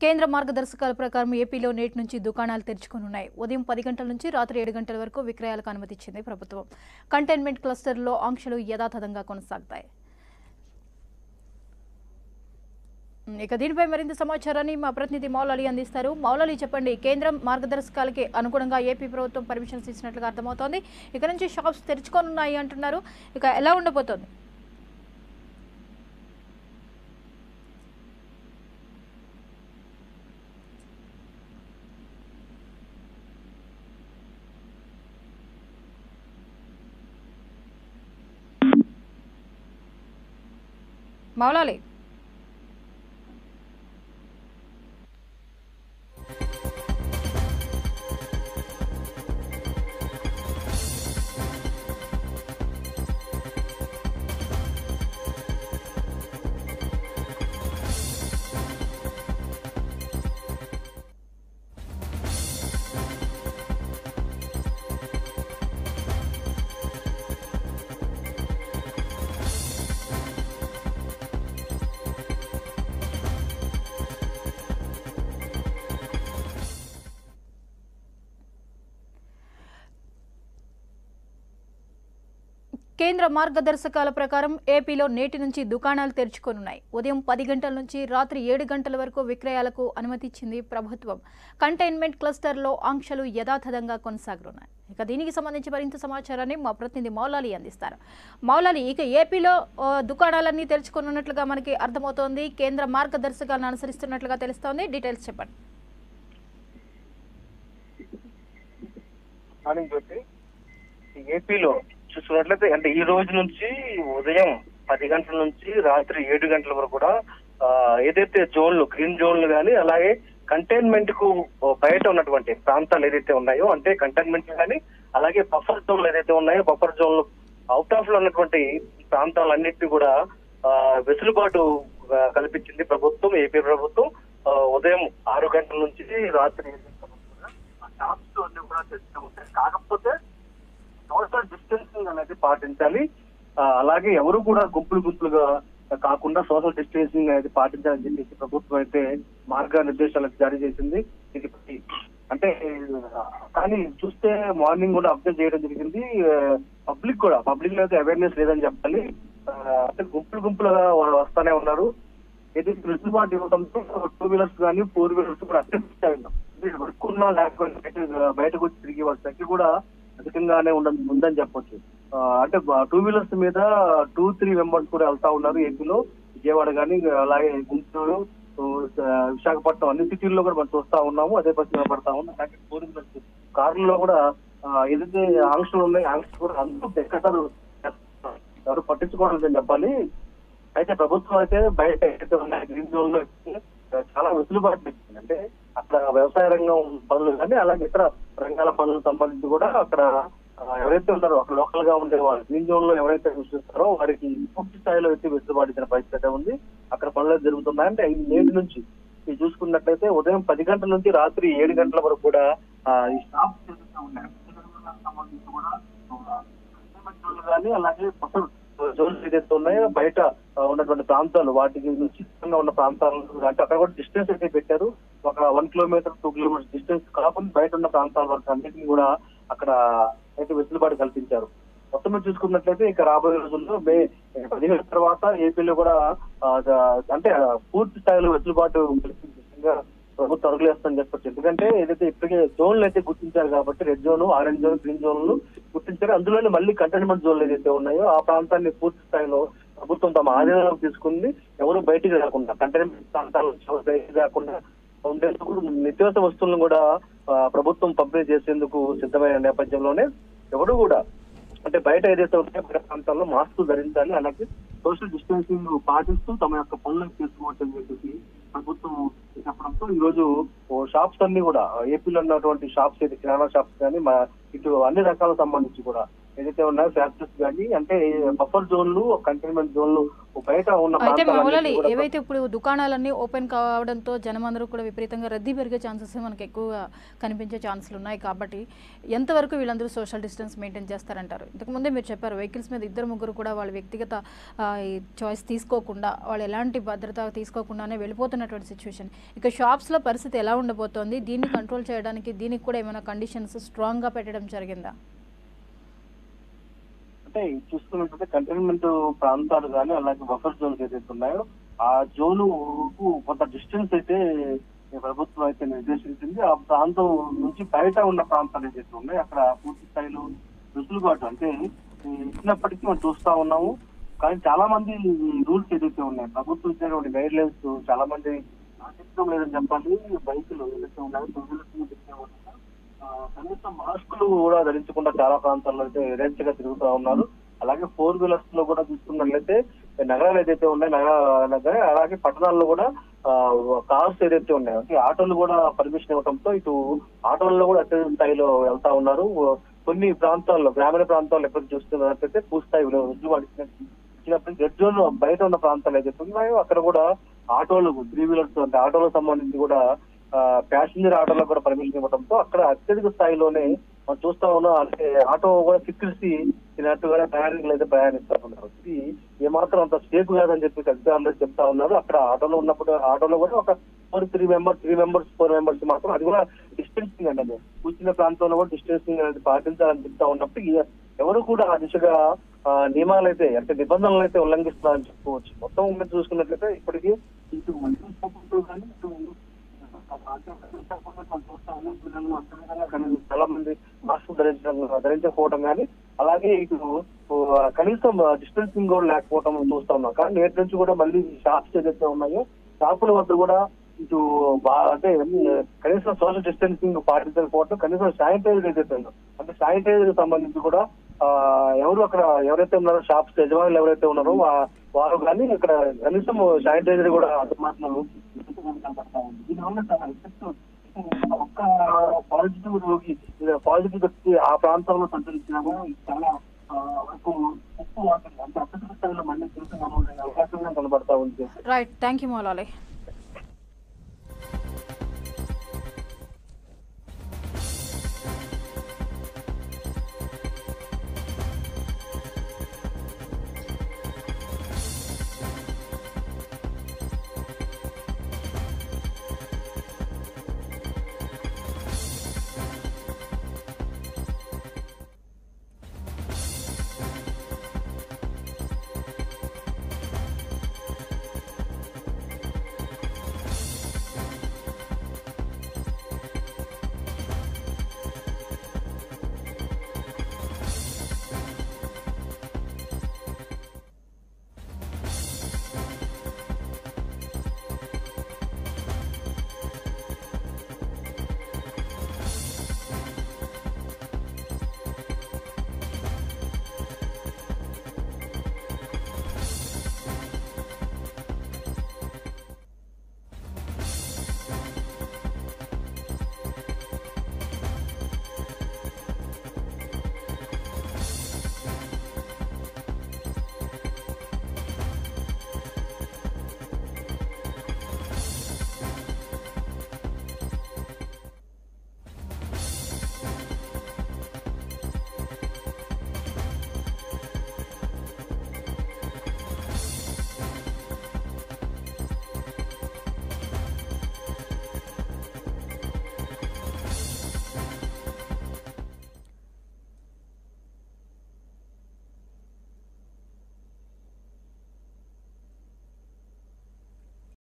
కేంద్ర మార్గదర్శకాల ప్రకారం ఏపీలో నేటి నుంచి దుకాణాలు తెరుచుకోనున్నాయి ఉదయం పది గంటల నుంచి రాత్రి ఏడు గంటల వరకు విక్రయాలకు అనుమతిచ్చింది ప్రభుత్వం కంటైన్మెంట్ క్లస్టర్లో ఆంక్షలు యథాతథంగా కొనసాగుతాయి ఇక దీనిపై మరింత సమాచారాన్ని మా ప్రతినిధి మౌలాలి అందిస్తారు మౌలాలి చెప్పండి కేంద్రం మార్గదర్శకాలకి అనుగుణంగా ఏపీ ప్రభుత్వం పర్మిషన్స్ ఇచ్చినట్లుగా అర్థమవుతోంది ఇక నుంచి షాప్స్ తెరుచుకోనున్నాయి అంటున్నారు ఇక ఎలా ఉండబోతోంది మౌలాలి కేంద్ర మార్గదర్శకాల ప్రకారం ఏపీలో నేటి నుంచి దుకాణాలు తెరుచుకోనున్నాయి ఉదయం పది గంటల నుంచి రాత్రి ఏడు గంటల వరకు విక్రయాలకు అనుమతిచ్చింది ప్రభుత్వం కంటైన్మెంట్ క్లస్టర్లో ఆంక్షలు యథాతథంగా కొనసాగనున్నాయి ఇక దీనికి సంబంధించి మరింత సమాచారాన్ని మా ప్రతినిధి మౌలాలి అందిస్తారు మౌలాలి ఇక ఏపీలో ఆ, దుకాణాలన్నీ తెరుచుకోనున్నట్లుగా మనకి అర్థమవుతోంది కేంద్ర మార్గదర్శకాలను అనుసరిస్తున్నట్లుగా తెలుస్తోంది డీటెయిల్స్ చెప్పండి మార్నింగ్ జ్యోతి ఈ ఏపీలో చూసుకున్నట్లయితే అంటే ఈ రోజు నుంచి ఉదయం పది గంటల నుంచి రాత్రి ఏడు గంటల వరకు కూడా ఆ, ఏదైతే జోన్లు గ్రీన్ జోన్లు కానీ అలాగే కంటైన్మెంట్ కు బయట ఉన్నటువంటి ప్రాంతాలు ఏదైతే ఉన్నాయో అంటే కంటైన్మెంట్ కానీ అలాగే బఫర్ జోన్లు ఏదైతే ఉన్నాయో బఫర్ జోన్లు అవుట్ ఆఫ్ లో ఉన్నటువంటి ప్రాంతాలన్నింటినీ కూడా ఆ, వెసులుబాటు ఆ, కల్పించింది ప్రభుత్వం ఏపీ ప్రభుత్వం ఆ, ఉదయం ఆరు గంటల నుంచి రాత్రి ఏడు గంటల వరకు కూడా ఆ షాప్స్ అన్ని కూడా తెస్తూ ఉంటాయి కాకపోతే సోషల్ డిస్టెన్సింగ్ అనేది పాటించాలి ఆ, అలాగే ఎవరు కూడా గుంపులు గుంపులుగా కాకుండా సోషల్ డిస్టెన్సింగ్ అనేది పాటించాలని చెప్పేసి ప్రభుత్వం అయితే మార్గనిర్దేశాలు జారీ చేసింది ఇది అంటే ఆ, కానీ చూస్తే మార్నింగ్ కూడా అప్డేట్ చేయడం జరిగింది పబ్లిక్ కూడా పబ్లిక్ లో అయితే అవేర్నెస్ లేదని చెప్పాలి ఆ, అంటే గుంపులు గుంపులుగా వాళ్ళు వస్తానే ఉన్నారు ఏదైతే వెసులుబాటు ఇవ్వడంతో టూ వీలర్స్ కానీ ఫోర్ వీలర్స్ కూడా అత్యంత వర్క్ ఉన్నా లేకపోతే బయట- బయటకు వచ్చి తిరిగి వాళ్ళ సంఖ్య కూడా అధికంగానే ఉండ ఉందని చెప్పొచ్చు ఆ, అంటే టూ వీలర్స్ మీద టూ త్రీ మెంబర్స్ కూడా వెళ్తా ఉన్నారు ఏపీలో విజయవాడ కానీ అలాగే గుంటూరు ఓ, ఆ, విశాఖపట్నం అన్ని సిటీల్లో కూడా మనం చూస్తా ఉన్నాము అదే పరిస్థితి పడతా ఉన్నాం అలాగే ఫోర్ వీలర్స్ కార్లలో కూడా ఆ, ఏదైతే ఆంక్షలు ఉన్నాయి ఆంక్షలు కూడా అందరూ ఎక్కడ ఎవరు పట్టించుకోవడం లేదని చెప్పాలి అయితే ప్రభుత్వం అయితే బయట ఏదైతే ఉన్నాయి గ్రీన్ జోన్ లో అయితే చాలా వెసులుబాటు ఇచ్చింది అంటే అక్కడ వ్యవసాయ రంగం పనులు కానీ అలాగే ఇతర రంగాల పనులకు సంబంధించి కూడా అక్కడ ఆ, ఎవరైతే ఉన్నారో అక్కడ లోకల్ గా ఉండే వాళ్ళు గ్రీన్ జోన్ లో ఎవరైతే విశ్వసిస్తారో వారికి పూర్తి స్థాయిలో అయితే వెసులుబాటు ఇచ్చిన పరిస్థితి అయితే ఉంది అక్కడ పనులు అయితే జరుగుతున్నాయి అంటే ఐదు నేటి నుంచి ఇది చూసుకున్నట్లయితే ఉదయం పది గంటల నుంచి రాత్రి ఏడు గంటల వరకు కూడా ఆ, ఈ షాప్స్ ఏదైతే ఉన్నాయో సంబంధించి కూడా ఆ, జోన్లు కానీ అలాగే పసలు జోన్స్ ఏదైతే ఉన్నాయో బయట ఆ, ఉన్నటువంటి ప్రాంతాలు వాటికి నుంచి దూరంగా ఉన్న ప్రాంతాలు అంటే అక్కడ కూడా డిస్టెన్స్ అయితే పెట్టారు ఒక one kilometre two kilometre distance కాకుండా బయట ఉన్న ప్రాంతాల వరకు అన్నింటినీ కూడా అక్కడ అయితే వెసులుబాటు కల్పించారు మొత్తం మీద చూసుకున్నట్లయితే ఇక రాబోయే రోజుల్లో మే పదిహేను తర్వాత ఏపీలో కూడా ఆ, ద- అంటే ఆ, పూర్తి స్థాయిలో వెసులుబాటు కల్పించే విధంగా ప్రభుత్వం అడుగులేస్తుందని చెప్పొచ్చు ఎందుకంటే ఏదైతే ఇప్పటికే జోన్లు అయితే గుర్తించారు కాబట్టి red zone orange zone green జోన్లు గుర్తించారు అందులోనే మళ్ళీ కంటైన్మెంట్ జోన్లు ఏదైతే ఉన్నాయో ఆ ప్రాంతాన్ని పూర్తి స్థాయిలో ప్రభుత్వం తమ ఆధీనంలోకి తీసుకుంది ఎవరు బయటికి రాకుండా కంటైన్మెంట్ ప్రాంతాల నుంచి ఎవరు బయటికి రాకుండా ఉండేందుకు నిత్యావసర వస్తువులను కూడా ఆ, ప్రభుత్వం పంపిణీ చేసేందుకు సిద్ధమైన నేపథ్యంలోనే ఎవరు కూడా అంటే బయట ఏదైతే ఉన్నాయో బయట ప్రాంతాల్లో మాస్కులు ధరించాలి అలాగే సోషల్ డిస్టెన్సింగ్ పాటిస్తూ తమ యొక్క పనులను చేసుకోవచ్చు అని చెప్పేసి ప్రభుత్వం చెప్పడంతో ఈ రోజు ఓ షాప్స్ అన్ని కూడా ఏపీలో ఉన్నటువంటి షాప్స్ అయితే కిరాణా షాప్స్ కానీ మా ఇటు అన్ని రకాలకు సంబంధించి కూడా ఏదైతే ఉన్నాయో ఫ్యాక్టరీస్ కానీ అంటే బఫర్ జోన్లు కంటైన్మెంట్ జోన్లు బయట ఉన్న అయితే ప్రాంతాలన్నిటిని మౌలాలి కూడా ఏవైతే ఇప్పుడు దుకాణాలన్నీ ఓపెన్ కావడంతో జనమందరూ కూడా విపరీతంగా రద్దీ పెరిగే ఛాన్సెస్ మనకు ఎక్కువగా కనిపించే ఛాన్సులు ఉన్నాయి కాబట్టి ఎంతవరకు వీళ్ళందరూ సోషల్ డిస్టెన్స్ మెయింటైన్ చేస్తారంటారు ఇంతకుముందే మీరు చెప్పారు వెహికల్స్ మీద ఇద్దరు ముగ్గురు కూడా వాళ్ళ వ్యక్తిగత చాయిస్ తీసుకోకుండా వాళ్ళు ఎలాంటి భద్రత తీసుకోకుండానే వెళ్ళిపోతున్నటువంటి సిచ్యువేషన్ ఇక షాప్స్లో పరిస్థితి ఎలా ఉండబోతోంది దీన్ని కంట్రోల్ చేయడానికి దీనికి కూడా ఏమైనా కండిషన్స్ స్ట్రాంగ్గా పెట్టడం జరిగిందా అంటే చూసుకున్నట్లయితే కంటైన్మెంట్ ప్రాంతాలు కానీ అలాగే బఫర్ జోన్స్ ఏదైతే ఉన్నాయో ఆ జోను కొంత డిస్టెన్స్ అయితే ఈ ప్రభుత్వం అయితే నిర్దేశించింది ఆ ప్రాంతం నుంచి బయట ఉన్న ప్రాంతాలు ఏదైతే ఉన్నాయో అక్కడ పూర్తి స్థాయిలో వెసులుబాటు అంటే ఈ ఇచ్చినప్పటికీ మనం చూస్తా ఉన్నాము కానీ చాలా మంది రూల్స్ ఏదైతే ఉన్నాయి ప్రభుత్వం ఇచ్చినటువంటి గైడ్ లైన్స్ చాలా మంది పాటించడం లేదని చెప్పాలి బైకులు ఏదైతే ఉన్నాయో టూ వీలర్స్ మీద తిరిగే వాళ్ళు కూడా, ఆ, కనీసం మాస్కులు కూడా ధరించకుండా చాలా ప్రాంతాల్లో అయితే యథేచ్ఛగా తిరుగుతూ ఉన్నారు అలాగే ఫోర్ వీలర్స్ లో కూడా చూసుకున్నట్లయితే నగరాలు ఏదైతే ఉన్నాయో నగర నగర అలాగే పట్టణాల్లో కూడా కార్స్ ఏదైతే ఉన్నాయో అంటే ఆటోలు కూడా పర్మిషన్ ఇవ్వడంతో ఇటు ఆటోల్లో కూడా అత్యధిక స్థాయిలో వెళ్తా ఉన్నారు కొన్ని ప్రాంతాల్లో గ్రామీణ ప్రాంతాల్లో ఎప్పుడు చూస్తున్నట్లయితే పూర్తిస్థాయి వెసులుబాటు ఇచ్చినట్టు ఇచ్చినప్పుడు రెడ్ జోన్ బయట ఉన్న ప్రాంతాలు ఏదైతే ఉన్నాయో అక్కడ కూడా ఆటోలు త్రీ వీలర్స్ అంటే ఆటోలకు సంబంధించి కూడా ప్యాసింజర్ ఆటోలకు కూడా పర్మిషన్ ఇవ్వడంతో అక్కడ అత్యధిక స్థాయిలోనే మనం చూస్తా ఉన్నాం అంటే ఆటో కూడా సిక్కిరిసి తినట్టుగానే ప్రయాణికులు అయితే ప్రయాణిస్తా ఉన్నారు ఇది ఏమాత్రం అంత సేఫ్ కాదని చెప్పి అధికారులు చెప్తా ఉన్నారు అక్కడ ఆటోలో ఉన్నప్పుడు ఆటోలో కూడా ఒక four three members three members four members మాత్రం అది కూడా డిస్టెన్సింగ్ అండి అది కూర్చున్న ప్రాంతంలో కూడా డిస్టెన్సింగ్ అనేది పాటించాలని చెప్తా ఉన్నప్పుడు ఇక ఎవరు కూడా ఆ దిశగా ఆ, నియమాలు అయితే అంటే నిబంధనలు అయితే ఉల్లంఘిస్తున్నారని చెప్పుకోవచ్చు మొత్తం మీద చూసుకున్నట్లయితే ఇప్పటికీ ఇటు మంచి సపోర్టు కానీ ఇటు చాలా మంది మాస్క్ ధరించడం ధరించకపోవడం కానీ అలాగే ఇటు ఓ, కనీసం డిస్టెన్సింగ్ కూడా లేకపోవడం చూస్తా ఉన్నాం కానీ నేటి నుంచి కూడా మళ్ళీ షాప్స్ ఏదైతే ఉన్నాయో షాపుల వద్ద కూడా ఇటు బా- అంటే కనీసం సోషల్ డిస్టెన్సింగ్ పాటించకపోవడం కనీసం శానిటైజర్ ఏదైతే ఉందో అంటే శానిటైజర్ సంబంధించి కూడా ఆ, ఎవరు అక్కడ ఎవరైతే ఉన్నారో షాప్స్ యజమానులు ఎవరైతే ఉన్నారో వా- వారు కానీ ఇక్కడ కనీసం శానిటైజర్ కూడా అందుబాటులో కనబడతా ఉంది. దీనివల్ల చాలా ఎఫెక్ట్ ఒక్క పాజిటివ్ రోగి పాజిటివ్ వ్యక్తి ఆ ప్రాంతంలో సంచరించినామో చాలా ఆ, వరకు ఎక్కువ అవుతుంది అంటే అత్యధిక స్థాయిలో మళ్ళీ తిరుగుతున్న అవకాశం కనబడతా ఉంది రైట్ థ్యాంక్ యూ మౌలాలి